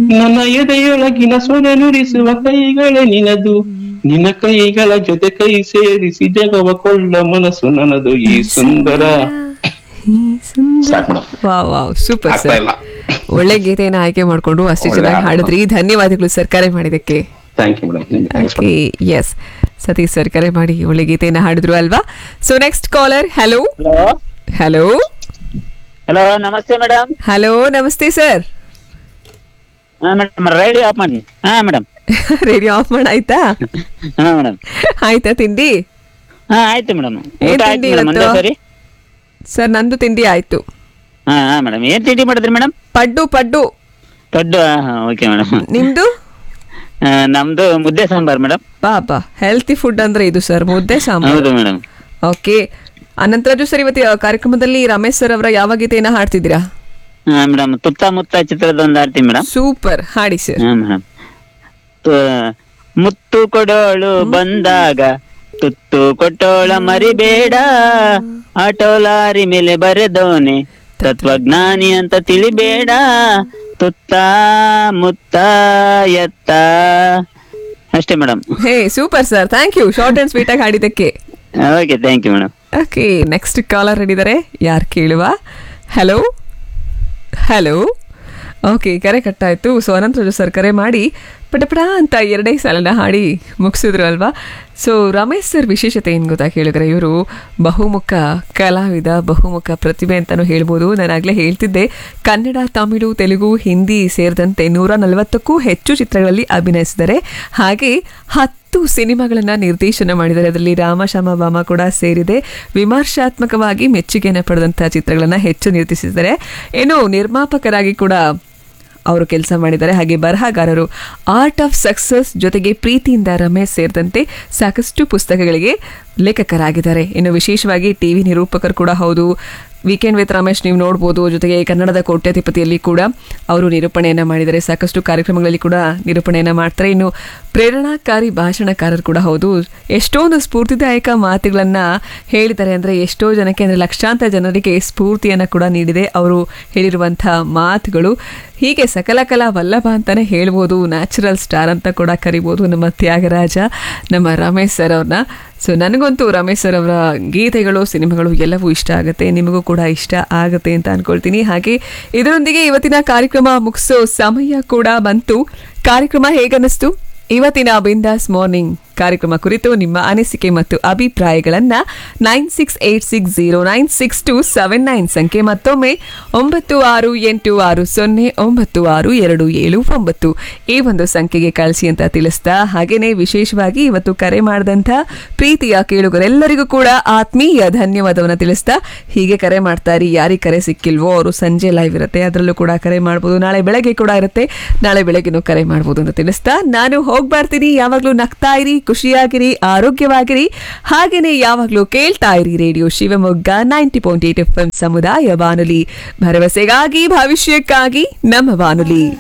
ನನ್ನ ಎದೆಯೊಳಗಿನ ಸೊನೆ ನುಡಿಸುವ ಕೈಗಳೇ ನಿನದು ನಿನ್ನ ಕೈಗಳ ಜೊತೆ ಕೈ ಸೇರಿಸಿ ಜಗವ ಕೊಳ್ಳ ಮನಸ್ಸು ನನ್ನದು ಈ ಸುಂದರ ಸಾಕು ಮೇಡಮ್ ವಾವ್ ವಾವ್ ಸೂಪರ್ ಆಗ್ತಾ ಸರ್ ಇಲ್ಲ ಒಳ್ಳೆ ಗೀತೆಯನ್ನು ಆಯ್ಕೆ ಮಾಡ್ಕೊಂಡು ಅಷ್ಟೇ ಒಳ್ಳೆ ಚೆನ್ನಾಗಿ ಹಾಡು. ಹಾಡಿದ್ರಿ ಧನ್ಯವಾದಗಳು ಸರ್ ಕರೆ ಮಾಡಿದಕ್ಕೆ thank you madam thanks okay S Satish sir ಕರೆ ಮಾಡಿ ಒಳ್ಳೆ ಗೀತೆಯನ್ನು ಹಾಡಿದ್ರು ಅಲ್ವಾ so next caller hello hello hello hello ನಮಸ್ತೆ ಮೇಡಮ್ ಹಲೋ ನಮಸ್ತೆ ಸರ್ ಹಾ ಮೇಡಮ್ ರೇಡಿಯೋ ಆಫ್ ಮಾಡಿ ಹಾ ಮೇಡಮ್ ರೇಡಿಯೋ ಆಫ್ ಮಾಡ ಆಯ್ತಾ ಹಾ ಮೇಡಮ್ ಆಯ್ತಾ ತಿಂಡಿ ಹಾ ಆಯ್ತು ಮೇಡಮ್ ಏನ್ ಊಟ ಆಯ್ತು ತಿಂಡಿ ಮೇಡಮ್ ಒಂದೇ ಇವತ್ತು? ಸರಿ ಸರ್ ನಂದು ತಿಂಡಿ ಆಯ್ತು ಹಾ ಹಾ ಮೇಡಮ್ ಏನ್ ತಿಂಡಿ ಮಾಡಿದ್ರಿ ಮೇಡಮ್ ಪಡ್ಡು ಪಡ್ಡು ದೊಡ್ಡ ಹಾ ಓಕೆ ಮೇಡಮ್ ನಿಮ್ದು ನಮ್ದು ಮುದ್ದೆ ಸಾಂಬಾರ್ ಮೇಡಮ್ ಪಾಪ ಹೆಲ್ತಿ ಫುಡ್ ಅಂದ್ರೆ ಇದು ಸರ್ ಮುದ್ದೆ ಸಾಂಬಾರು ಹೌದು ಮೇಡಮ್ ಓಕೆ ಅನಂತರಾಜು ಸರ್ ಇವತ್ತು ಕಾರ್ಯಕ್ರಮದಲ್ಲಿ ರಮೇಶ್ ಸರ್ ಅವರ ಯಾವ ಗೀತೆಯನ್ನ ಹಾಡ್ತಿದ್ದೀರಾ ಹಾ ಮೇಡಮ್ ತುತ್ತ ಮುತ್ತ ಚಿತ್ರದ ಒಂದು ಆಡ್ತೀನಿ ಮೇಡಮ್ ಸೂಪರ್ ಹಾಡಿ ಸರ್ ಹಾ ಮೇಡಮ್ ಮುತ್ತು ಕೊಡೋಳು ಬಂದಾಗ ತುತ್ತು ಕೊಟ್ಟೋಳ ಮರಿಬೇಡ ಆಟೋ ಲಾರಿ ಮೇಲೆ ಬರೆದೋನೆ ತತ್ವಜ್ಞಾನಿ ಅಂತ ತಿಳಿಬೇಡ ತುತ್ತ ಮುತ್ತ ಎತ್ತ ಅಷ್ಟೇ madam hey super sir thank you short and sweet ಆಗಿ ಹಾಡಿದ್ದಕ್ಕೆ okay thank you madam okay next caller ಹಿಡಿದರೆ ಯಾರು ಕೇಳುವ ಹಲೋ ಹಲೋ ಓಕೆ ಕರೆ ಕಟ್ಟಾಯಿತು ಸೊ ಅನಂತರಾಜು ಸರ್ ಕರೆ ಮಾಡಿ ಪಟಪಟ ಅಂತ ಎರಡೇ ಸಾಲನ ಹಾಡಿ ಮುಗಿಸಿದ್ರು ಅಲ್ವಾ ಸೊ ರಮೇಶ್ ಸರ್ ವಿಶೇಷತೆ ಏನು ಗೊತ್ತಾ ಕೇಳಿದ್ರೆ ಇವರು ಬಹುಮುಖ ಕಲಾವಿದ ಬಹುಮುಖ ಪ್ರತಿಭೆ ಅಂತಲೂ ಹೇಳ್ಬೋದು ನಾನಾಗಲೇ ಹೇಳ್ತಿದ್ದೆ ಕನ್ನಡ ತಮಿಳು ತೆಲುಗು ಹಿಂದಿ ಸೇರಿದಂತೆ ನೂರ ನಲವತ್ತಕ್ಕೂ ಹೆಚ್ಚು ಚಿತ್ರಗಳಲ್ಲಿ ಅಭಿನಯಿಸಿದ್ದಾರೆ ಹಾಗೆ ಹತ್ತು ಸಿನಿಮಾಗಳನ್ನು ನಿರ್ದೇಶನ ಮಾಡಿದ್ದಾರೆ ಅದರಲ್ಲಿ ರಾಮ ಶ್ಯಾಮ ಬಾಮ ಕೂಡ ಸೇರಿದೆ ವಿಮರ್ಶಾತ್ಮಕವಾಗಿ ಮೆಚ್ಚುಗೆಯನ್ನು ಪಡೆದಂತಹ ಚಿತ್ರಗಳನ್ನು ಹೆಚ್ಚು ನಿರ್ದೇಶಿಸಿದ್ದಾರೆ ಇನ್ನು ನಿರ್ಮಾಪಕರಾಗಿ ಕೂಡ ಅವರು ಕೆಲಸ ಮಾಡಿದ್ದಾರೆ ಹಾಗೆ ಬರಹಗಾರರು ಆರ್ಟ್ ಆಫ್ ಸಕ್ಸಸ್ ಜೊತೆಗೆ ಪ್ರೀತಿಯಿಂದ ರಮೇಶ್ ಸೇರಿದಂತೆ ಸಾಕಷ್ಟು ಪುಸ್ತಕಗಳಿಗೆ ಲೇಖಕರಾಗಿದ್ದಾರೆ ಇನ್ನು ವಿಶೇಷವಾಗಿ ಟಿವಿ ನಿರೂಪಕರು ಕೂಡ ಹೌದು ವೀಕೆಂಡ್ ವಿತ್ ರಮೇಶ್ ನೀವು ನೋಡ್ಬೋದು ಜೊತೆಗೆ ಕನ್ನಡದ ಕೋಟ್ಯಾಧಿಪತಿಯಲ್ಲಿ ಕೂಡ ಅವರು ನಿರೂಪಣೆಯನ್ನು ಮಾಡಿದ್ದಾರೆ ಸಾಕಷ್ಟು ಕಾರ್ಯಕ್ರಮಗಳಲ್ಲಿ ಕೂಡ ನಿರೂಪಣೆಯನ್ನು ಮಾಡ್ತಾರೆ ಇನ್ನು ಪ್ರೇರಣಾಕಾರಿ ಭಾಷಣಕಾರರು ಕೂಡ ಹೌದು ಎಷ್ಟೊಂದು ಸ್ಫೂರ್ತಿದಾಯಕ ಮಾತುಗಳನ್ನು ಹೇಳಿದ್ದಾರೆ ಅಂದರೆ ಎಷ್ಟೋ ಜನಕ್ಕೆ ಅಂದರೆ ಲಕ್ಷಾಂತರ ಜನರಿಗೆ ಸ್ಫೂರ್ತಿಯನ್ನು ಕೂಡ ನೀಡಿದೆ ಅವರು ಹೇಳಿರುವಂಥ ಮಾತುಗಳು ಹೀಗೆ ಸಕಲ ಕಲಾ ವಲ್ಲಭ ಅಂತಲೇ ಹೇಳ್ಬೋದು ನ್ಯಾಚುರಲ್ ಸ್ಟಾರ್ ಅಂತ ಕೂಡ ಕರಿಬೋದು ನಮ್ಮ ತ್ಯಾಗರಾಜ ನಮ್ಮ ರಮೇಶ್ ಸರ್ ಅವ್ರನ್ನ ಸೊ ನನಗಂತೂ ರಮೇಶ್ ಸರ್ ಅವರ ಗೀತೆಗಳು ಸಿನಿಮಾಗಳು ಎಲ್ಲವೂ ಇಷ್ಟ ಆಗುತ್ತೆ ನಿಮಗೂ ಕೂಡ ಇಷ್ಟ ಆಗುತ್ತೆ ಅಂತ ಅನ್ಕೊಳ್ತೀನಿ ಹಾಗೆ ಇದರೊಂದಿಗೆ ಇವತ್ತಿನ ಕಾರ್ಯಕ್ರಮ ಮುಗಿಸೋ ಸಮಯ ಕೂಡ ಬಂತು ಕಾರ್ಯಕ್ರಮ ಹೇಗನ್ನಿಸ್ತು ಇವತ್ತಿನ ಬಿಂದಾಸ್ ಮಾರ್ನಿಂಗ್ ಕಾರ್ಯಕ್ರಮ ಕುರಿತು ನಿಮ್ಮ ಅನಿಸಿಕೆ ಮತ್ತು ಅಭಿಪ್ರಾಯಗಳನ್ನ nine six eight six zero nine six two seven nine ಸಂಖ್ಯೆ ಮತ್ತೊಮ್ಮೆ ಒಂಬತ್ತು ಆರು ಎಂಟು ಆರು ಸೊನ್ನೆ ಒಂಬತ್ತು ಆರು ಎರಡು ಏಳು ಒಂಬತ್ತು ಈ ಒಂದು ಸಂಖ್ಯೆಗೆ ಕಳಿಸಿ ಅಂತ ತಿಳಿಸ್ತಾ ಹಾಗೇನೆ ವಿಶೇಷವಾಗಿ ಇವತ್ತು ಕರೆ ಮಾಡಿದಂಥ ಪ್ರೀತಿಯ ಕೇಳುಗರೆಲ್ಲರಿಗೂ ಕೂಡ ಆತ್ಮೀಯ ಧನ್ಯವಾದವನ್ನು ತಿಳಿಸ್ತಾ ಹೀಗೆ ಕರೆ ಮಾಡ್ತಾರೆ ಯಾರಿಗೆ ಕರೆ ಸಿಕ್ಕಿಲ್ವೋ ಅವರು ಸಂಜೆ ಲೈವ್ ಇರುತ್ತೆ ಅದರಲ್ಲೂ ಕೂಡ ಕರೆ ಮಾಡ್ಬೋದು ನಾಳೆ ಬೆಳಗ್ಗೆ ಕೂಡ ಇರುತ್ತೆ ನಾಳೆ ಬೆಳಗ್ಗೆನೂ ಕರೆ ಮಾಡ್ಬೋದು ಅಂತ ತಿಳಿಸ್ತಾ ನಾನು ಹೋಗಿ ಬರ್ತೀನಿ ಯಾವಾಗಲೂ ನಗ್ತಾ ಇರಿ ಖುಷಿಯಾಗಿರಿ ಆರೋಗ್ಯವಾಗಿರಿ ಹಾಗೇನೆ ಯಾವಾಗಲೂ ಕೇಳ್ತಾ ಇರಿ radio Shivamogga ninety point eight F ಸಮುದಾಯ ಬಾನುಲಿ ಭರವಸೆಗಾಗಿ ಭವಿಷ್ಯಕ್ಕಾಗಿ ನಮ್ಮ ಬಾನುಲಿ